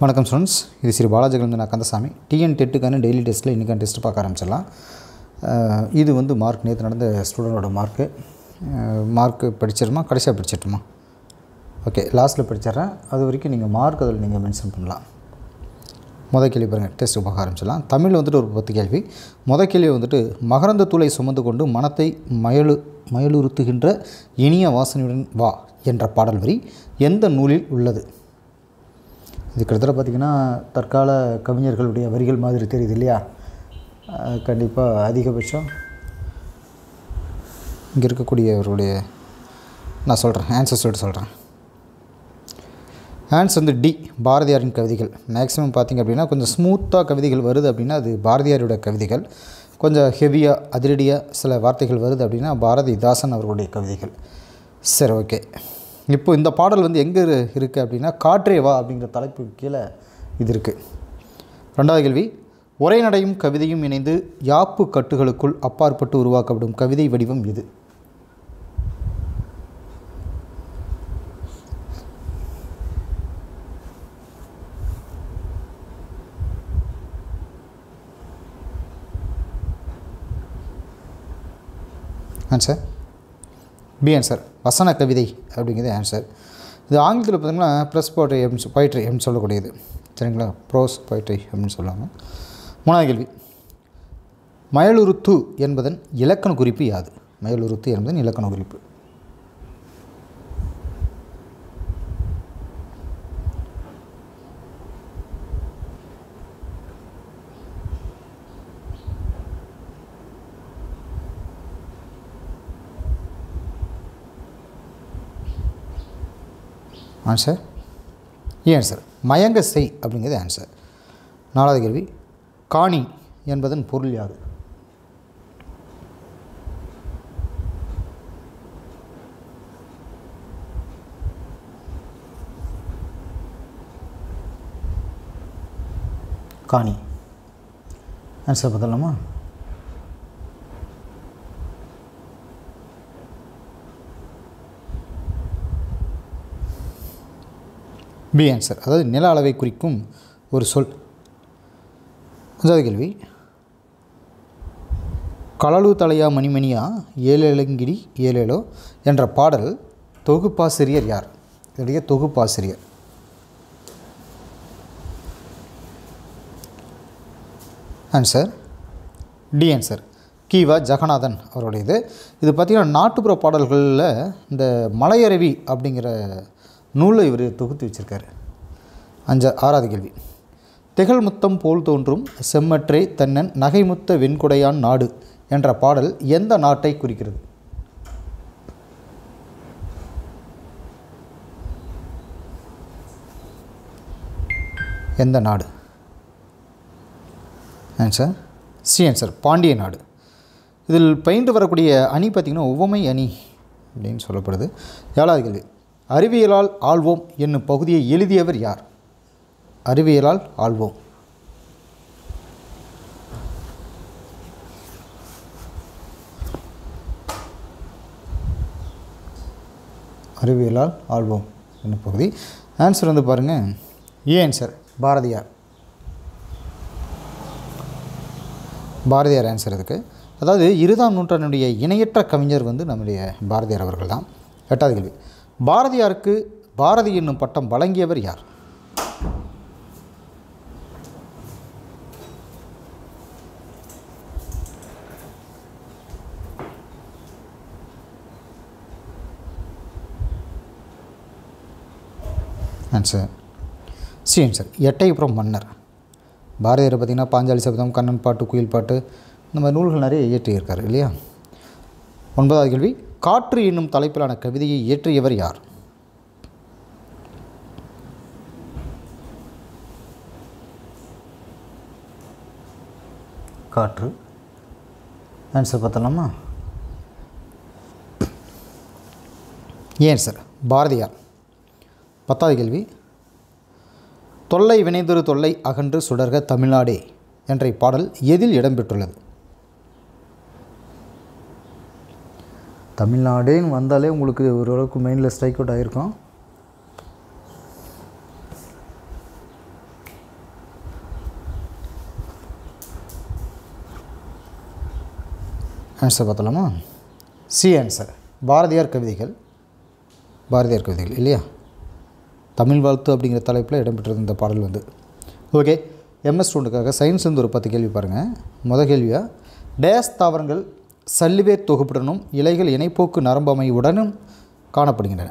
வணக்கம் ஸ்டூடெண்ட்ஸ் இது ஸ்ரீ பாலாஜிலிருந்து நான் கந்தசாமி டிஎன் டெட்டுக்கான டெய்லி டெஸ்ட்டில் இன்றைக்கான டெஸ்ட் பார்க்க ஆரம்பிச்சிடலாம் அஹ் இது வந்து மார்க் நேற்று நடந்த ஸ்டூடெண்டோட மார்க்கு மார்க்கு படிச்சிருமா கடைசியாக படிச்சிட்டுமா ஓகே லாஸ்ட்டில் படிச்சிடுறேன் அது வரைக்கும் நீங்கள் மார்க் அதில் நீங்கள் மென்ஷன் பண்ணலாம் முதல் கேள்வி பாருங்கள் டெஸ்ட் பார்க்க ஆரம்பிச்சிடலாம் தமிழ் வந்துட்டு ஒரு பத்து கேள்வி முதல் கேள்வி வந்துட்டு மகரந்த தூளை சுமந்து கொண்டு மனத்தை மயலு மயலுறுத்துகின்ற இனிய வாசனையுடன் வா என்ற பாடல் வரி எந்த நூலில் உள்ளது இது கிட்டத்தட்ட பார்த்திங்கன்னா தற்கால கவிஞர்களுடைய வரிகள் மாதிரி தெரியுது இல்லையா கண்டிப்பாக அதிகபட்சம் இங்கே இருக்கக்கூடியவருடைய நான் சொல்கிறேன் ஆன்சர் சொல்லிட்டு சொல்கிறேன் ஆன்ஸ் வந்து டி பாரதியாரின் கவிதைகள் மேக்ஸிமம் பார்த்திங்க அப்படின்னா கொஞ்சம் ஸ்மூத்தாக கவிதைகள் வருது அப்படின்னா அது பாரதியாரோட கவிதைகள் கொஞ்சம் ஹெவியாக அதிரடியாக சில வார்த்தைகள் வருது அப்படின்னா பாரதிதாசன் அவர்களுடைய கவிதைகள் சரி ஓகே இப்போ இந்த பாடல் வந்து எங்கே இருக்குது அப்படின்னா காற்றே வா அப்படிங்கிற தலைப்பு கீழே இது இருக்குது ரெண்டாவது கேள்வி உரைநடையும் கவிதையும் இணைந்து யாப்பு கட்டுகளுக்குள் அப்பாற்பட்டு உருவாக்கப்படும் கவிதை வடிவம் இது ஆன்சர் பி ஆன்சர் வசன கவிதை அப்படிங்கிறது ஆன்சர் இது ஆங்கிலத்தில் பார்த்தீங்கன்னா ப்ரெஸ் போய்ட்ரி அப்படின்னு பொய்ட்ரி அப்படின்னு சொல்லக்கூடியது சரிங்களா ப்ரோஸ் பொய்ட்ரி அப்படின்னு சொல்லுவாங்க மூணாவது கேள்வி மயலுருத்து என்பதன் இலக்கண குறிப்பு யாது மயலுருத்து என்பதன் இலக்கண குறிப்பு ஆன்சர் ஏ ஆன்சர் மயங்க செய் அப்படிங்கிறது ஆன்சர் நாலாவது கேள்வி காணி என்பதன் பொருள் யாது காணி ஆன்சர் பார்த்தலாமா பி ஆன்சர் அதாவது நில அளவை குறிக்கும் ஒரு சொல் அஞ்சாவது கேள்வி களலு தலையா மணிமணியா ஏழேலங்கிரி ஏழேலோ என்ற பாடல் தொகுப்பாசிரியர் யார் இதனுடைய தொகுப்பாசிரியர் ஆன்சர் டி ஆன்சர் கீவா ஜெகநாதன் அவருடையது இது பார்த்திங்கன்னா நாட்டுப்புற பாடல்களில் இந்த மலையருவி அப்படிங்கிற நூலை இவர் தொகுத்து வச்சுருக்காரு அஞ்ச ஆறாவது கேள்வி திகழ் முத்தம் போல் தோன்றும் செம்மற்றே தன்னன் நகைமுத்த வெண்குடையான் நாடு என்ற பாடல் எந்த நாட்டை குறிக்கிறது எந்த நாடு ஆன்சர் சி ஆன்சர் பாண்டிய நாடு இதில் பயின்று வரக்கூடிய அணி பார்த்திங்கன்னா உவமை அணி அப்படின்னு சொல்லப்படுது ஏழாவது கேள்வி அறிவியலால் ஆள்வோம் என்னும் பகுதியை எழுதியவர் யார் அறிவியலால் ஆள்வோம் அறிவியலால் ஆள்வோம் என்னும் பகுதி ஆன்சர் வந்து பாருங்கள் A answer Bharathiyar Bharathiyar answer இதுக்கு அதாவது இருபதாம் நூற்றாண்டுடைய இணையற்ற கவிஞர் வந்து நம்முடைய பாரதியார் அவர்கள் தான் எட்டாவது கேள்வி பாரதியாருக்கு பாரதி என்னும் பட்டம் வழங்கியவர் யார் ஆன்சர் சி ஆன்சர் எட்டயபுரம் மன்னர் பாரதியார் பார்த்திங்கன்னா பாஞ்சாலி சபதம் கண்ணன் பாட்டு குயில் பாட்டு இந்த மாதிரி நூல்கள் நிறைய இயற்றியிருக்கார் இல்லையா ஒன்பதாவது கேள்வி காற்று என்னும் தலைப்பிலான கவிதையை இயற்றியவர் யார் காற்று ஆன்சர் பார்த்தலாமா ஏன் சார் பாரதியார் பத்தாவது கேள்வி தொல்லை வினைதொரு தொல்லை அகன்று சுடர்க தமிழ்நாடே என்ற இப்பாடல் எதில் இடம்பெற்றுள்ளது தமிழ்நாடேன்னு வந்தாலே உங்களுக்கு ஓரளவுக்கு மைண்டில் ஸ்ட்ரைக் அவுட் ஆகிருக்கும் ஆன்சர் பார்த்தலாமா சி ஆன்சர் பாரதியார் கவிதைகள் பாரதியார் கவிதைகள் இல்லையா தமிழ் வாழ்த்து அப்படிங்கிற தலைப்பில் இடம்பெற்றது இந்த பாடல் வந்து ஓகே எம்எஸ் ஸ்டூடெண்ட்டுக்காக சயின்ஸ் வந்து ஒரு பத்து கேள்வி பாருங்கள் முத கேள்வியாக டேஸ் தாவரங்கள் சல்லிவேர் தொகுப்புடனும் இலைகள் இணைப்போக்கு நரம்பமையுடனும் காணப்படுகின்றன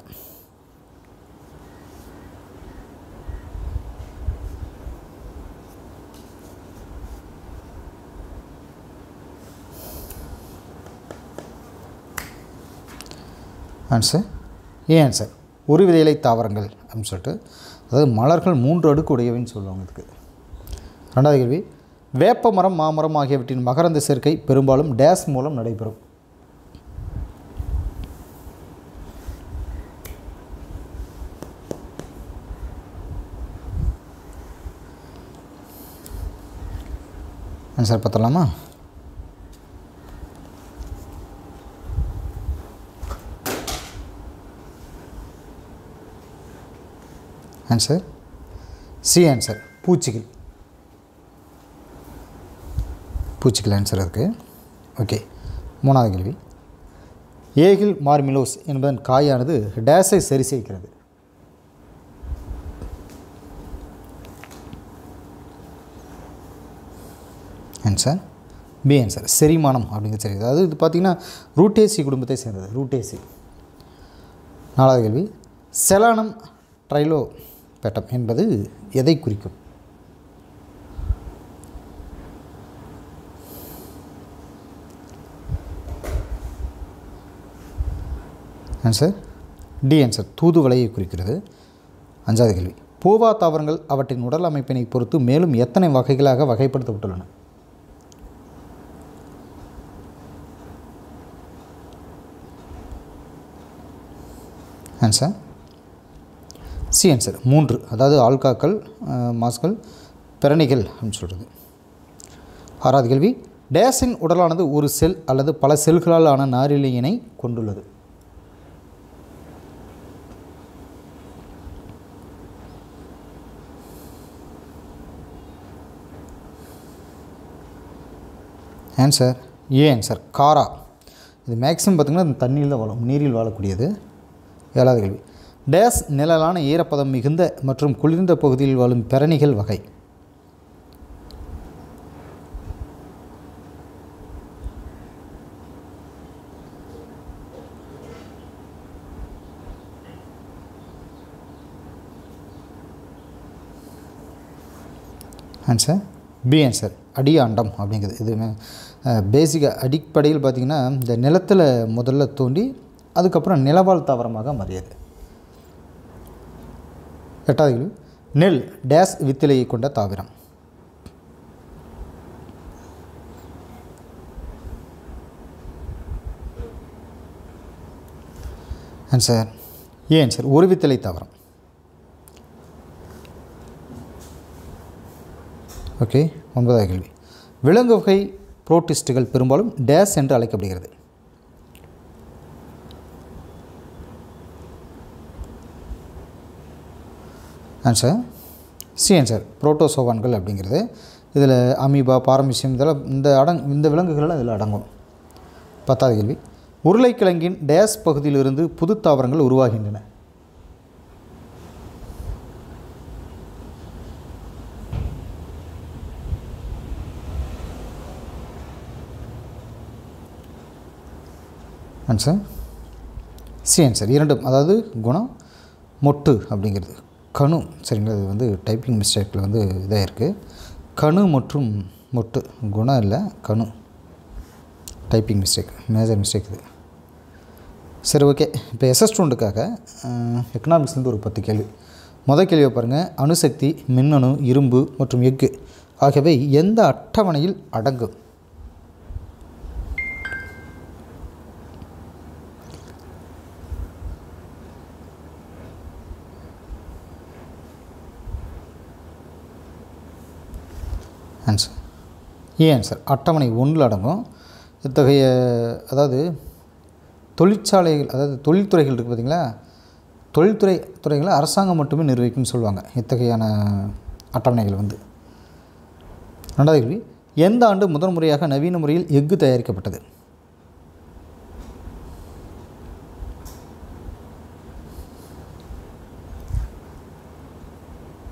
ஆன்சர் ஏ ஆன்சர் ஒரு வித இலை தாவரங்கள் அப்படின்னு சொல்லிட்டு அதாவது மலர்கள் மூன்று அடுக்கு உடையவைன்னு சொல்லுவாங்க இதுக்கு ரெண்டாவது கேள்வி வேப்ப மரம் மாமரம் ஆகியவற்றின் மகரந்த சேர்க்கை பெரும்பாலும் டேஸ் மூலம் நடைபெறும் ஆன்சர் பார்த்தலாமா ஆன்சர் சி ஆன்சர் பூச்சிகள் பூச்சிகள் ஆன்சர் இருக்குது ஓகே மூணாவது கேள்வி ஏகில் மார்மிலோஸ் என்பதன் காயானது டேஸை சரி செய்கிறது ஆன்சர் பி ஆன்சர் செரிமானம் அப்படிங்கிறது சரி அதாவது இது பார்த்திங்கன்னா ரூட்டேசி குடும்பத்தை சேர்ந்தது ரூட்டேசி நாலாவது கேள்வி செலானம் ட்ரைலோ பேட்டம் என்பது எதை குறிக்கும் ஆன்சர் டி ஆன்சர் தூதுவளையை குறிக்கிறது அஞ்சாவது கேள்வி பூவா தாவரங்கள் அவற்றின் உடல் அமைப்பினை பொறுத்து மேலும் எத்தனை வகைகளாக வகைப்படுத்தப்பட்டுள்ளன ஆன்சர் சி ஆன்சர் மூன்று அதாவது ஆல்காக்கள் அஹ், மாஸ்கள் பிறணிகள் அப்படின்னு சொல்கிறது ஆறாவது கேள்வி டேஸின் உடலானது ஒரு செல் அல்லது பல செல்களால் ஆன நாரிழையினை கொண்டுள்ளது ஆன்சர் ஏ ஆன்சர் காரா இது மேக்ஸிமம் பார்த்திங்கன்னா இந்த தண்ணியில் தான் வாழும் நீரில் வாழக்கூடியது ஏழாவது கேள்வி டேஸ் நிழலான ஈரப்பதம் மிகுந்த மற்றும் குளிர்ந்த பகுதியில் வாழும் பெரணிகள் வகை ஆன்சர் பி ஆன்சர் அடியாண்டம் அப்படிங்கிறது இது பேசிக்காக அடிப்படையில் பார்த்திங்கன்னா இந்த நிலத்தில் முதல்ல தோண்டி அதுக்கப்புறம் நிலவாழ் தாவரமாக மாறியது எட்டாவது கேள்வி நெல் டேஸ் வித்திலையை கொண்ட தாவரம் ஆன்சர் ஏ ஆன்சர் ஒரு வித்திலை தாவரம் ஓகே ஒன்பதாவது கேள்வி விலங்கு வகை புரோட்டிஸ்ட்டுகள் பெரும்பாலும் டேஸ் என்று அழைக்கப்படுகிறது ஆன்சர் சி ஆன்சர் புரோட்டோசோவான்கள் அப்படிங்கிறது இதில் அமீபா பாரமிசியம் இதெல்லாம் இந்த அடங் இந்த விலங்குகள்லாம் இதில் அடங்கும் பத்தாவது கேள்வி உருளைக்கிழங்கின் டேஸ் பகுதியிலிருந்து புது தாவரங்கள் உருவாகின்றன ஆன்சர் சி ஆன்சர் இரண்டும் அதாவது குணம் மொட்டு அப்படிங்கிறது கணு சரிங்களா இது வந்து டைப்பிங் மிஸ்டேக்கில் வந்து இதாக இருக்குது கணு மற்றும் மொட்டு குணம் இல்லை கணு டைப்பிங் மிஸ்டேக் மேஜர் மிஸ்டேக் இது சரி ஓகே இப்போ எஸ்எஸ் ஸ்டூடெண்ட்டுக்காக எக்கனாமிக்ஸ்லேருந்து ஒரு பத்து கேள்வி முதல் கேள்வியை பாருங்கள் அணுசக்தி மின்னணு இரும்பு மற்றும் எஃகு ஆகியவை எந்த அட்டவணையில் அடங்கும் ஆன்சர் ஏ ஆன்சர் அட்டவணை ஒன்றில் அடங்கும் இத்தகைய அதாவது தொழிற்சாலைகள் அதாவது தொழில்துறைகள் இருக்குது பார்த்தீங்களா தொழில்துறை துறைகளை அரசாங்கம் மட்டுமே நிர்வகிக்கும்னு சொல்லுவாங்க இத்தகையான அட்டவணைகள் வந்து ரெண்டாவது கேள்வி எந்த ஆண்டு முதன் முறையாக நவீன முறையில் எஃகு தயாரிக்கப்பட்டது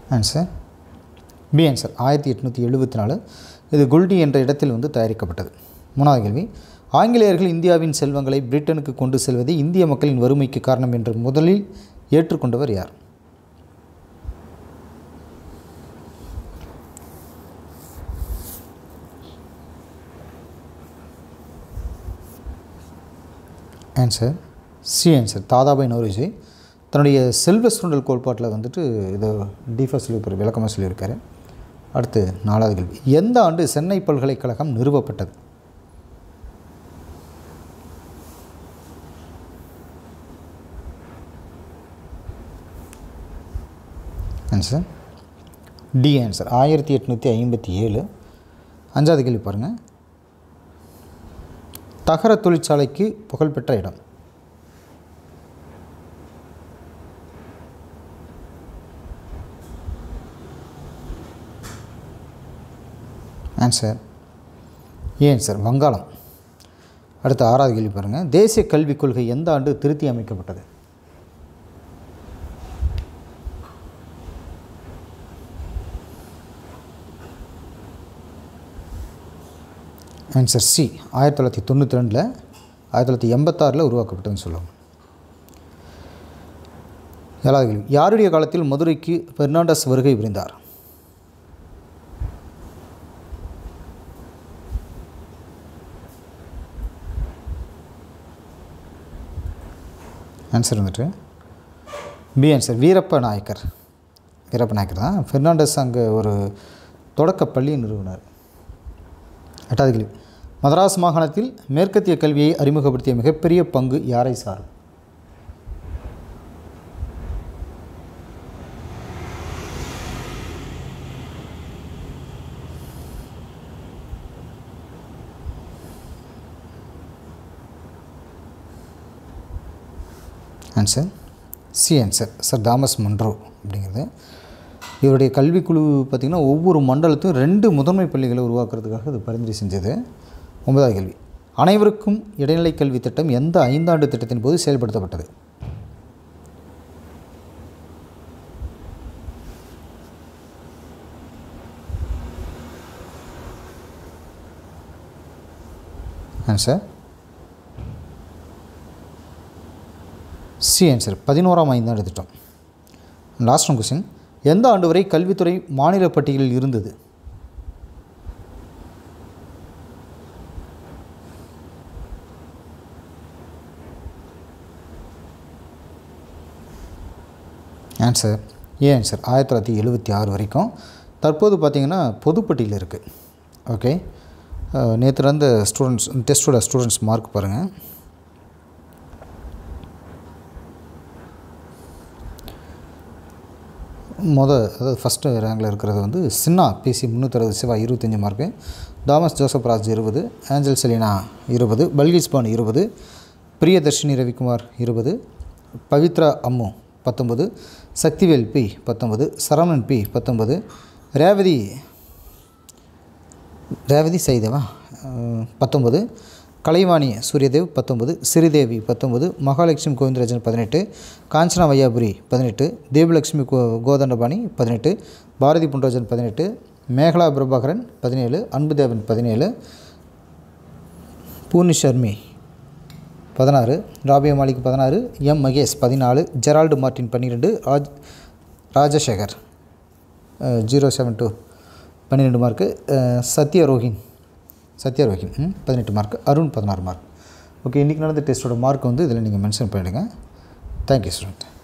ஆன்சர் பி ஆன்சர் ஆயிரத்தி எட்நூற்றி எழுபத்தி நாலு இது குல்டி என்ற இடத்தில் வந்து தயாரிக்கப்பட்டது மூணாவது கேள்வி ஆங்கிலேயர்கள் இந்தியாவின் செல்வங்களை பிரிட்டனுக்கு கொண்டு செல்வதே இந்திய மக்களின் வறுமைக்கு காரணம் என்று முதலில் ஏற்றுக்கொண்டவர் யார் answer C answer Dadabhai Naoroji தன்னுடைய செல்வ சுரண்டல் கோட்பாட்டில் வந்துட்டு இதை டீஃபாக சொல்லி விளக்கமாக சொல்லியிருக்காரு அடுத்து நாலாவது கேள்வி எந்த ஆண்டு சென்னை பல்கலைக்கழகம் நிறுவப்பட்டது ஆன்சர் டி ஆன்சர் ஆயிரத்தி எட்நூற்றி ஐம்பத்தி ஏழு அஞ்சாவது கேள்வி பாருங்கள் தகர தொழிற்சாலைக்கு புகழ்பெற்ற இடம் ஆன்சர் ஏன் சார் வங்காளம் அடுத்த ஆறாவது கேள்வி பாருங்கள் தேசிய கல்விக் கொள்கை எந்த ஆண்டு திருத்தி அமைக்கப்பட்டது ஆன்சர் சி ஆயிரத்தி தொள்ளாயிரத்தி தொண்ணூற்றி ரெண்டில் ஆயிரத்தி தொள்ளாயிரத்தி எண்பத்தாறில் உருவாக்கப்பட்டதுன்னு சொல்லுவாங்க ஏழாவது கேள்வி யாருடைய காலத்தில் மதுரைக்கு பெர்னாண்டஸ் வருகை புரிந்தார் ஆன்சர் வந்துட்டு பி ஆன்சர் வீரப்ப நாயக்கர் வீரப்ப நாயக்கர் தான் பெர்னாண்டஸ் அங்கே ஒரு தொடக்கப் பள்ளி நிறுவனர் எட்டாவது கேள்வி மதராஸ் மாகாணத்தில் மேற்கத்திய கல்வியை அறிமுகப்படுத்திய மிகப்பெரிய பங்கு யாரை சாரும் answer C answer sir Thomas Munro அப்படிங்கிறது இவருடைய கல்விக்குழு பார்த்திங்கன்னா ஒவ்வொரு மண்டலத்தையும் ரெண்டு முதன்மை பள்ளிகளை உருவாக்குறதுக்காக இது பரிந்துரை செஞ்சது ஒன்பதாவது கேள்வி அனைவருக்கும் இடைநிலை கல்வி திட்டம் எந்த ஐந்தாண்டு திட்டத்தின் போது செயல்படுத்தப்பட்டது ஆன்சர் சி ஆன்சர் பதினோராம் ஐந்தாண்டு திட்டம் லாஸ்ட் ஒன் கொஸ்டின் எந்த ஆண்டு வரை கல்வித்துறை மாநில பட்டியலில் இருந்தது ஆன்சர் ஏ ஆன்சர் ஆயிரத்தி தொள்ளாயிரத்தி எழுபத்தி ஆறு வரைக்கும் தற்போது பார்த்திங்கன்னா பொதுப்பட்டியில் இருக்குது ஓகே நேற்று இருந்த ஸ்டூடெண்ட்ஸ் டெஸ்ட்டோட ஸ்டூடெண்ட்ஸ் மார்க் பாருங்கள் மொதல் அதாவது ஃபஸ்ட்டு ரேங்கில் இருக்கிறது வந்து சின்னா பிசி முந்நூற்றறுபது சிவா இருபத்தஞ்சி மார்க்கு தாமஸ் ஜோசப் ராஜ் இருபது ஏஞ்சல் செலினா இருபது பல்கிஸ் பான் இருபது பிரியதர்ஷினி ரவிக்குமார் இருபது பவித்ரா அம்மு பத்தொம்பது சக்திவேல் பி பத்தொம்பது சரவணன் பி பத்தொம்பது ரேவதி ரேவதி சைதேவா பத்தொம்பது கலைவாணி சூரியதேவ் பத்தொம்பது ஸ்ரீதேவி பத்தொம்பது மகாலட்சுமி கோவிந்தராஜன் பதினெட்டு காஞ்சனா வையாபுரி பதினெட்டு தேவலட்சுமி கோ கோதண்டபாணி பதினெட்டு பாரதி புண்டராஜன் பதினெட்டு மேகலா பிரபாகரன் பதினேழு அன்புதேவன் பதினேழு பூர்ணி ஷர்மி பதினாறு ராபியா மாலிக் பதினாறு எம் மகேஷ் பதினாலு ஜெரால்டு மார்டின் பன்னிரெண்டு Raj Rajasekar zero seven two பன்னிரெண்டு மார்க்கு சத்யா ரோஹின் சத்யா ரோஹின் ம், பதினெட்டு மார்க் அருண் பதினாறு மார்க் ஓகே இன்றைக்கி நடந்த டெஸ்ட்டோட மார்க் வந்து இதில் நீங்கள் மென்ஷன் பண்ணிவிடுங்க தேங்க்யூ ஸ்டூடெண்ட்